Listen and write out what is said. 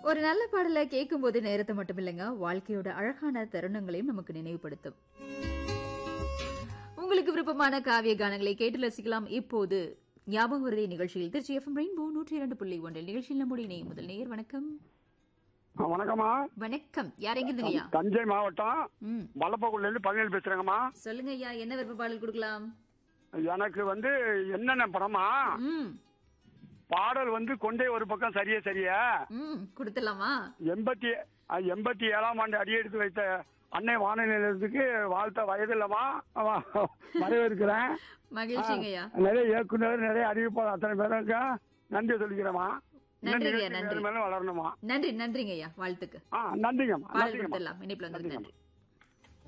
ஒரு நல்ல பாடலை கேட்கும்போது நேரத்தை மட்டும் இல்லைங்க வாழ்க்கையோட அழகான தருணங்களையும் நமக்கு நினைவுபடுத்தும் உங்களுக்கு விருப்பமான காவிய கானங்களை கேட்டு ரசிக்கலாம் இப்போது ஞாபக வருதை நிகழ்ச்சியில் திருச்சி எஃப்எம் ரெயின்போ நூற்றி இரண்டு புள்ளி ஒன்றில் நிகழ்ச்சியில் நம்முடைய இணையும் முதல் நேயர் வணக்கம் ஆ, வணக்கம்மா வணக்கம் யார் எங்கிருந்தீங்க ஐயா தஞ்சை மாவட்டம் ம் மலப்பகுள்ள இருந்து பதினேழு பேசுறேங்கம்மா சொல்லுங்க ஐயா என்ன விருப்ப பாடல் கொடுக்கலாம் எனக்கு வந்து என்னென்ன படமா ம் பாடல் வந்து கொண்டே ஒரு பக்கம் சரியே சரியா ம் கொடுத்துடலாமா எண்பத்தி ஆ, எண்பத்தி ஏழாம் ஆண்டு அடியெடுத்து வைத்த அன்னை வானொலி நிலையத்துக்கு வாழ்த்த வயது இல்லமா வரவேற்கிறேன் மகிழ்ச்சிங்க ஐயா நிறைய இயக்குனர் நிறைய அறிவிப்பாளர் அத்தனை பேருக்கு நன்றி சொல்லிக்கிறேம்மா இன்னும் நன்றிங்க, நிகழ்ச்சி நன்றி. மேலும் மேலும் வளரணுமா நன்றி நன்றிங்க ஐயா வாழ்த்துக்கு ஆ நன்றிங்கம்மா பாடல் நன்றிங்கம்மா கொடுத்துடலாம் இணைப்புல வந்ததுக்கு நன்றி